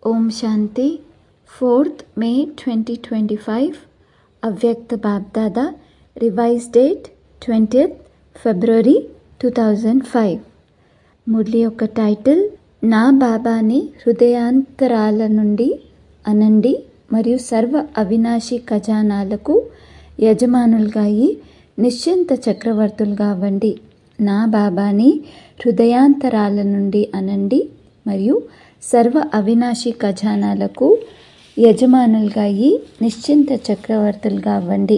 ఓం Shanti fourth May twenty twenty five Avyakt BapDada revise date twentieth February two thousand five Murli యొక్క title నా బాబాని హృదయాంతరాల నుండి అనండి మరియు సర్వ అవినాశి ఖజానాలకు యజమానులుగా అయి నిశ్చింత చక్రవర్తులుగా అవ్వండి నా బాబాని హృదయాంతరాల నుండి అనండి మరియు సర్వ అవినాశి ఖజానాలకు యజమానులుగా అయి నిశ్చింత చక్రవర్తులుగా అవ్వండి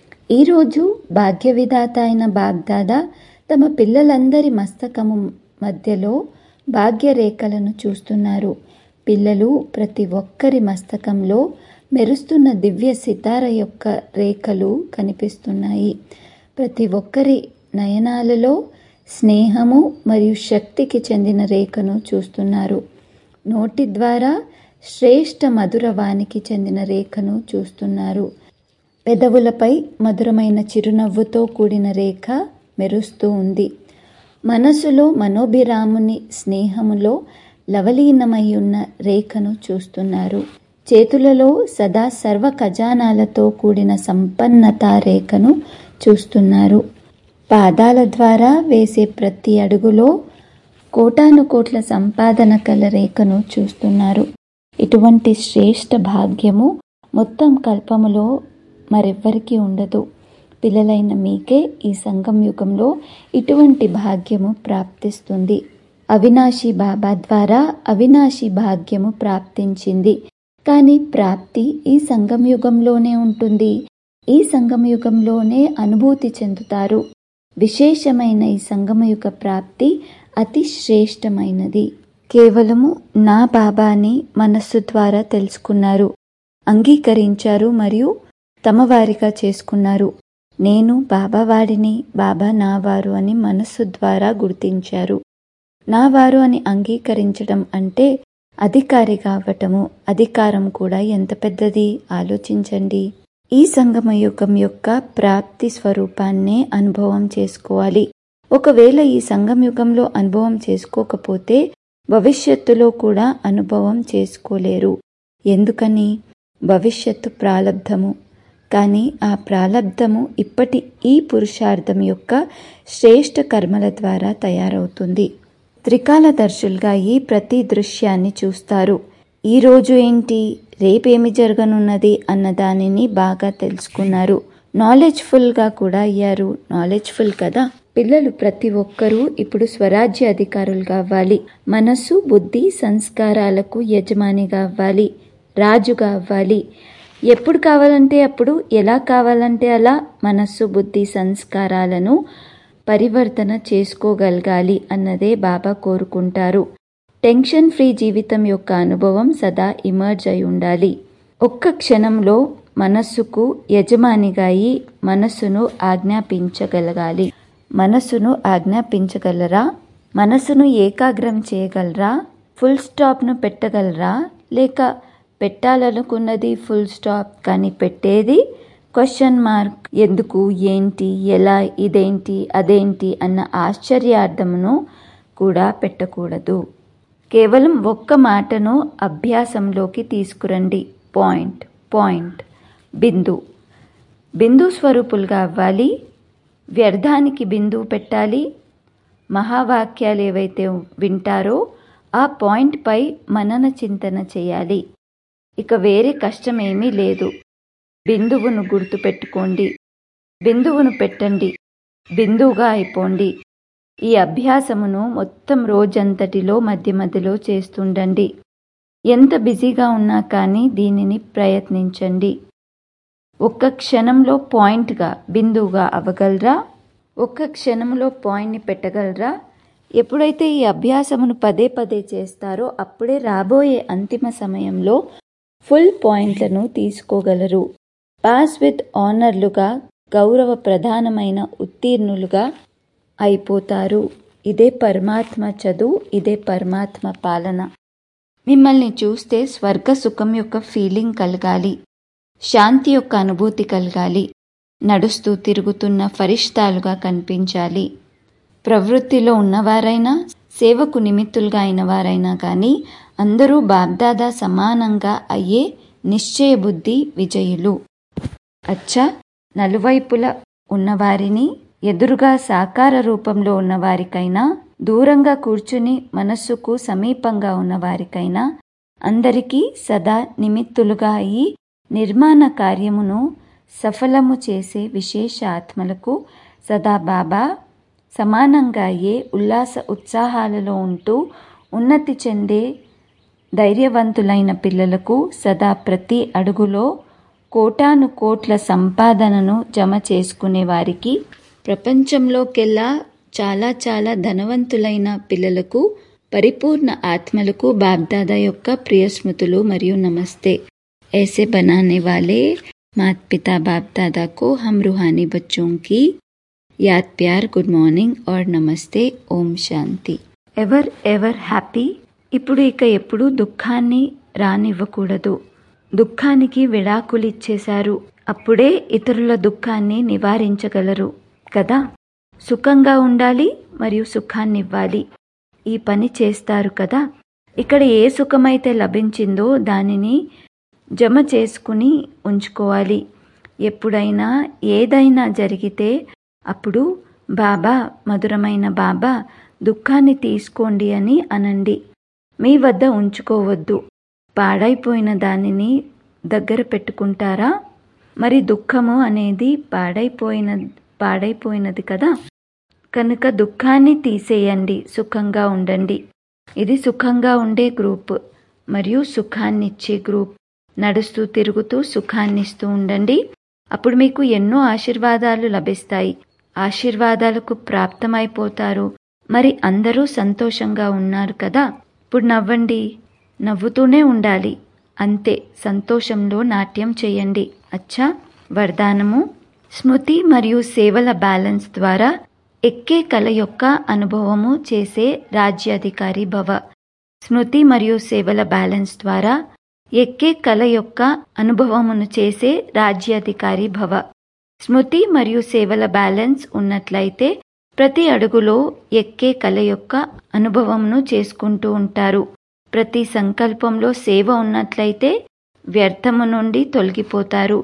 ఈరోజు భాగ్య విధాత అయిన బాగ్దాదా తమ పిల్లలందరి మస్తకము మధ్యలో భాగ్యరేఖలను చూస్తున్నారు పిల్లలు ప్రతి ఒక్కరి మస్తకంలో మెరుస్తున్న దివ్య సితార యొక్క రేఖలు కనిపిస్తున్నాయి ప్రతి ఒక్కరి నయనాలలో స్నేహము మరియు శక్తికి చెందిన రేఖను చూస్తున్నారు నోటి ద్వారా శ్రేష్ఠ మధురవానికి చెందిన రేఖను చూస్తున్నారు పెదవులపై మధురమైన చిరునవ్వుతో కూడిన రేఖ మెరుస్తూ ఉంది మనసులో మనోభిరాముని స్నేహములో లవలీనమై ఉన్న రేఖను చూస్తున్నారు చేతులలో సదా సర్వ ఖజానాలతో కూడిన సంపన్నత రేఖను చూస్తున్నారు పాదాల ద్వారా వేసే ప్రతి అడుగులో కోటాను కోట్ల సంపాదన కల రేఖను చూస్తున్నారు ఇటువంటి శ్రేష్ఠ భాగ్యము మొత్తం కల్పములో మరెవ్వరికీ ఉండదు పిల్లలైన మీకే ఈ సంగం యుగంలో ఇటువంటి భాగ్యము ప్రాప్తిస్తుంది అవినాశి బాబా ద్వారా అవినాశి భాగ్యము ప్రాప్తించింది కానీ ప్రాప్తి ఈ సంగం యుగంలోనే ఉంటుంది ఈ సంగమ యుగంలోనే అనుభూతి చెందుతారు విశేషమైన ఈ సంగమయుగ ప్రాప్తి అతి శ్రేష్టమైనది కేవలము నా బాబాని మనస్సు ద్వారా తెలుసుకున్నారు అంగీకరించారు మరియు తమ వారిగా చేసుకున్నారు నేను బాబా వాడిని బాబా నా వారు అని మనస్సు ద్వారా గుర్తించారు నా వారు అని అంగీకరించడం అంటే అధికారి కావటము అధికారం కూడా ఎంత పెద్దది ఆలోచించండి ఈ సంగమ యుగం యొక్క ప్రాప్తి స్వరూపాన్నే అనుభవం చేసుకోవాలి ఒకవేళ ఈ సంగం యుగంలో అనుభవం చేసుకోకపోతే భవిష్యత్తులో కూడా అనుభవం చేసుకోలేరు ఎందుకని భవిష్యత్తు ప్రాలబ్ధము కానీ ఆ ప్రాలబ్ధము ఇప్పటి ఈ పురుషార్థం యొక్క శ్రేష్ఠ కర్మల ద్వారా తయారవుతుంది త్రికాలదర్శులుగా ఈ ప్రతి దృశ్యాన్ని చూస్తారు ఈ రోజు ఏంటి రేపేమి జరగనున్నది అన్న దానిని బాగా తెలుసుకున్నారు నాలెడ్జ్ఫుల్గా కూడా అయ్యారు నాలెడ్జ్ఫుల్ కదా పిల్లలు ప్రతి ఒక్కరూ ఇప్పుడు స్వరాజ్య అధికారులుగా అవ్వాలి మనస్సు బుద్ధి సంస్కారాలకు యజమానిగా అవ్వాలి రాజుగా అవ్వాలి ఎప్పుడు కావాలంటే అప్పుడు ఎలా కావాలంటే అలా మనస్సు బుద్ధి సంస్కారాలను పరివర్తన చేసుకోగలగాలి అన్నదే బాబా కోరుకుంటారు టెన్షన్ ఫ్రీ జీవితం యొక్క అనుభవం సదా ఇమర్జ్ అయి ఉండాలి ఒక్క క్షణంలో మనస్సుకు యజమానిగా అయి మనస్సును ఆజ్ఞాపించగలగాలి మనస్సును ఆజ్ఞాపించగలరా మనస్సును ఏకాగ్రం చేయగలరా ఫుల్ స్టాప్ను పెట్టగలరా లేక పెట్టాలనుకున్నది ఫుల్ స్టాప్ కానీ పెట్టేది క్వశ్చన్ మార్క్ ఎందుకు ఏంటి ఎలా ఇదేంటి అదేంటి అన్న ఆశ్చర్యార్థమును కూడా పెట్టకూడదు కేవలం ఒక్క మాటను అభ్యాసంలోకి తీసుకురండి పాయింట్ పాయింట్ బిందు బిందు స్వరూపులుగా అవ్వాలి వ్యర్థానికి బిందువు పెట్టాలి మహావాక్యాలు ఏవైతే వింటారో ఆ పాయింట్పై మనన చింతన చేయాలి ఇక వేరే కష్టం ఏమీ లేదు బిందువును గుర్తుపెట్టుకోండి బిందువును పెట్టండి బిందువుగా అయిపోండి ఈ అభ్యాసమును మొత్తం రోజంతటిలో మధ్య మధ్యలో చేస్తుండండి ఎంత బిజీగా ఉన్నా కానీ దీనిని ప్రయత్నించండి ఒక్క క్షణంలో పాయింట్గా బిందువుగా అవ్వగలరా ఒక్క క్షణంలో పాయింట్ని పెట్టగలరా ఎప్పుడైతే ఈ అభ్యాసమును పదే పదే చేస్తారో అప్పుడే రాబోయే అంతిమ సమయంలో ఫుల్ పాయింట్లను తీసుకోగలరు పాస్ విత్ ఆనర్లుగా గౌరవ ప్రధానమైన ఉత్తీర్ణులుగా అయిపోతారు ఇదే పరమాత్మ చదువు ఇదే పరమాత్మ పాలన మిమ్మల్ని చూస్తే స్వర్గ సుఖం యొక్క ఫీలింగ్ కలగాలి శాంతి యొక్క అనుభూతి కలగాలి నడుస్తూ తిరుగుతున్న ఫరిష్తాలుగా కనిపించాలి ప్రవృత్తిలో ఉన్నవారైనా సేవకు నిమిత్తులుగా అయిన వారైనా కానీ అందరూ బాబ్దాదా సమానంగా అయ్యే నిశ్చయబుద్ధి విజయులు అచ్చా నలువైపుల ఉన్నవారిని ఎదురుగా సాకార రూపంలో ఉన్నవారికైనా దూరంగా కూర్చుని మనస్సుకు సమీపంగా ఉన్నవారికైనా అందరికీ సదా నిమిత్తులుగా అయి నిర్మాణ కార్యమును సఫలము చేసే విశేష ఆత్మలకు సదా బాబా సమానంగా అయ్యే ఉల్లాస ఉత్సాహాలలో ఉంటూ ఉన్నతి చెందే ధైర్యవంతులైన పిల్లలకు సదా ప్రతి అడుగులో కోటాను కోట్ల సంపాదనను జమ చేసుకునే వారికి ప్రపంచంలోకెల్లా చాలా చాలా ధనవంతులైన పిల్లలకు పరిపూర్ణ ఆత్మలకు బాబ్దాదా యొక్క ప్రియ స్మృతులు మరియు నమస్తే ऐसे बनाने वाले माता पिता बाप दादा को हम रूहानी बच्चों की याद प्यार గుడ్ మార్నింగ్ और నమస్తే Om Shanti ever ever happy ఇప్పుడు ఇక ఎప్పుడూ దుఃఖాన్ని రానివ్వకూడదు దుఃఖానికి విడాకులు ఇచ్చేశారు అప్పుడే ఇతరుల దుఃఖాన్ని నివారించగలరు కదా సుఖంగా ఉండాలి మరియు సుఖాన్ని ఇవ్వాలి ఈ పని చేస్తారు కదా ఇక్కడ ఏ సుఖమైతే లభించిందో దానిని జమ చేసుకుని ఉంచుకోవాలి ఎప్పుడైనా ఏదైనా జరిగితే అప్పుడు బాబా మధురమైన బాబా దుఃఖాన్ని తీసుకోండి అని అనండి మీ వద్ద ఉంచుకోవద్దు పాడైపోయిన దానిని దగ్గర పెట్టుకుంటారా మరి దుఃఖము అనేది పాడైపోయిన పాడైపోయినది కదా కనుక దుఃఖాన్ని తీసేయండి సుఖంగా ఉండండి ఇది సుఖంగా ఉండే గ్రూప్ మరియు సుఖాన్నిచ్చే గ్రూప్ నడుస్తూ తిరుగుతూ సుఖాన్నిస్తూ ఉండండి అప్పుడు మీకు ఎన్నో ఆశీర్వాదాలు లభిస్తాయి ఆశీర్వాదాలకు ప్రాప్తమైపోతారు మరి అందరూ సంతోషంగా ఉన్నారు కదా ఇప్పుడు నవ్వండి నవ్వుతూనే ఉండాలి అంతే సంతోషంలో నాట్యం చేయండి అచ్చా వరదానము స్మృతి మరియు సేవల బ్యాలెన్స్ ద్వారా ఎక్కే కళ యొక్క అనుభవము చేసే రాజ్యాధికారి భవ స్మృతి మరియు సేవల బ్యాలెన్స్ ద్వారా ఎక్కే కళ యొక్క అనుభవమును చేసే రాజ్యాధికారి భవ స్మృతి మరియు సేవల బ్యాలెన్స్ ఉన్నట్లయితే ప్రతి అడుగులో ఎక్కే కళ యొక్క అనుభవమును చేసుకుంటూ ఉంటారు ప్రతి సంకల్పంలో సేవ ఉన్నట్లయితే వ్యర్థము నుండి తొలగిపోతారు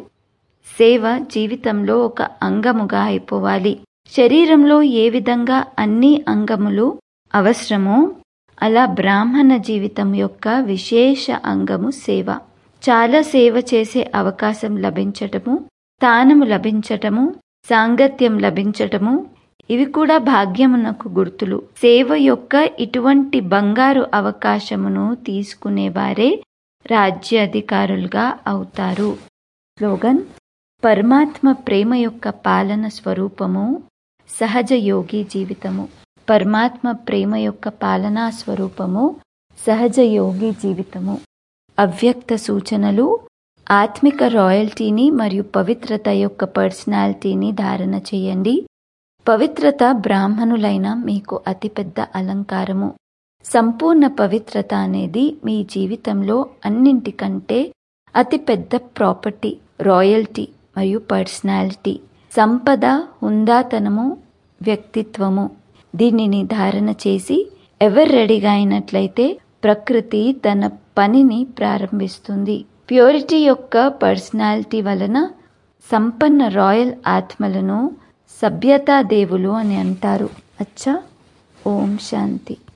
సేవ జీవితంలో ఒక అంగముగా అయిపోవాలి శరీరంలో ఏ విధంగా అన్ని అంగములు అవసరమో అలా బ్రాహ్మణ జీవితం యొక్క విశేష అంగము సేవ చాలా సేవ చేసే అవకాశం లభించటము స్థానము లభించటము సాంగత్యం లభించటము ఇవి కూడా భాగ్యమునకు గుర్తులు సేవ యొక్క ఇటువంటి బంగారు అవకాశమును తీసుకునేవారే రాజ్యాధికారులుగా అవుతారు స్లోగన్ పరమాత్మ ప్రేమ యొక్క పాలన స్వరూపము సహజ యోగి జీవితము పరమాత్మ ప్రేమ యొక్క పాలనా స్వరూపము సహజ యోగి జీవితము అవ్యక్త సూచనలు ఆత్మిక రాయల్టీని మరియు పవిత్రత యొక్క పర్సనాలిటీని ధారణ చేయండి పవిత్రత బ్రాహ్మణులైన మీకు అతిపెద్ద అలంకారము సంపూర్ణ పవిత్రత అనేది మీ జీవితంలో అన్నింటికంటే అతిపెద్ద ప్రాపర్టీ రాయల్టీ మరియు పర్సనాలిటీ సంపద హుందాతనము వ్యక్తిత్వము దీనిని ధారణ చేసి ఎవరు రెడీగా అయినట్లయితే ప్రకృతి తన పనిని ప్రారంభిస్తుంది ప్యూరిటీ యొక్క పర్సనాలిటీ వలన సంపన్న రాయల్ ఆత్మలను సభ్యతా దేవులు అని అంటారు అచ్చా ఓం శాంతి